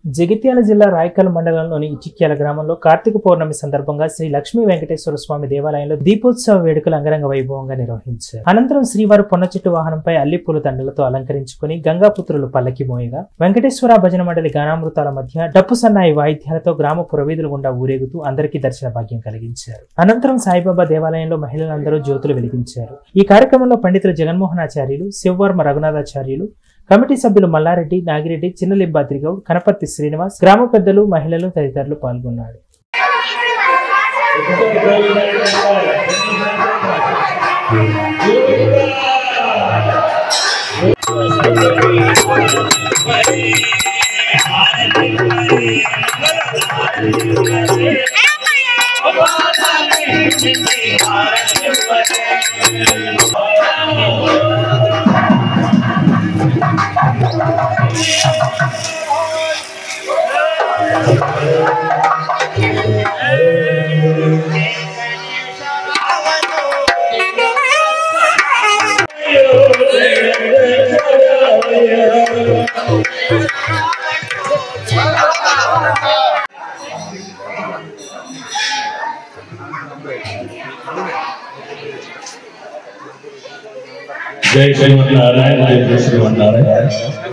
జగిత్యాల జిల్లా రాయకల్ మండలంలోని ఇటిక్యాల గ్రామంలో కార్తీక పౌర్ణమి సందర్భంగా శ్రీ లక్ష్మీ వెంకటేశ్వర స్వామి దేవాలయంలో దీపోత్సవ వేడుకలు అంగరంగ వైభవంగా నిర్వహించారు అనంతరం శ్రీవారు పొన్న చెట్టు వాహనంపై అల్లి పూల దండలతో అలంకరించుకుని గంగాపుత్రులు పల్లకి మోయగా వెంకటేశ్వర భజన మండలి గానామృతాల మధ్య డప్పు సన్నాయి వాయిద్యాలతో గ్రామ పురవీధుల గుండా ఊరేగుతూ అందరికీ దర్శన భాగ్యం కలిగించారు అనంతరం సాయిబాబా దేవాలయంలో మహిళలందరూ జ్యోతులు వెలిగించారు ఈ కార్యక్రమంలో పండితులు జగన్మోహనాచార్యులు శివవర్మ రఘునాథాచార్యులు కమిటీ సభ్యులు మల్లారెడ్డి నాగిరెడ్డి చిన్నలింబాద్రి గౌడ్ కనపర్తి శ్రీనివాస్ గ్రామ పెద్దలు మహిళలు తదితరులు పాల్గొన్నారు జై శ్రీమన్నారాయణ జై శ్రీమన్నారాయణ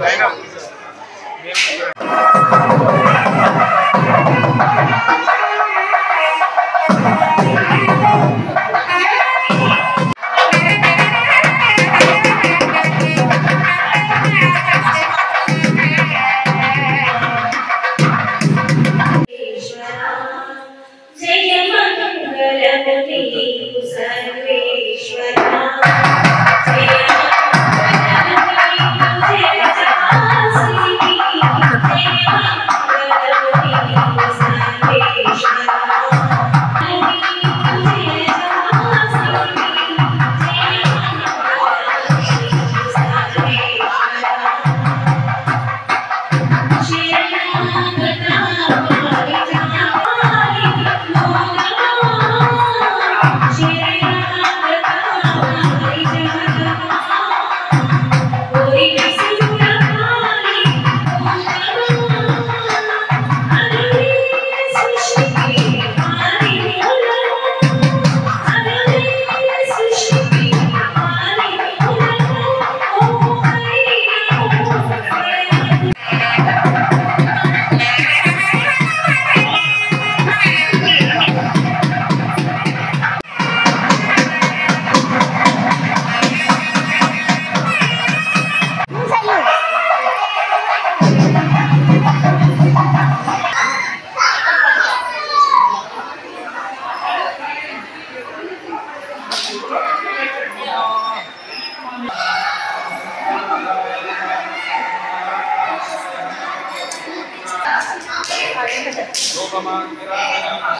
జయ మంగళముని సర్వేశ్వర జయ మంగళముని జయ జహాసి జయ మంగళముని సర్వేశ్వర జయ జహాసి జయ మంగళముని సర్వేశ్వర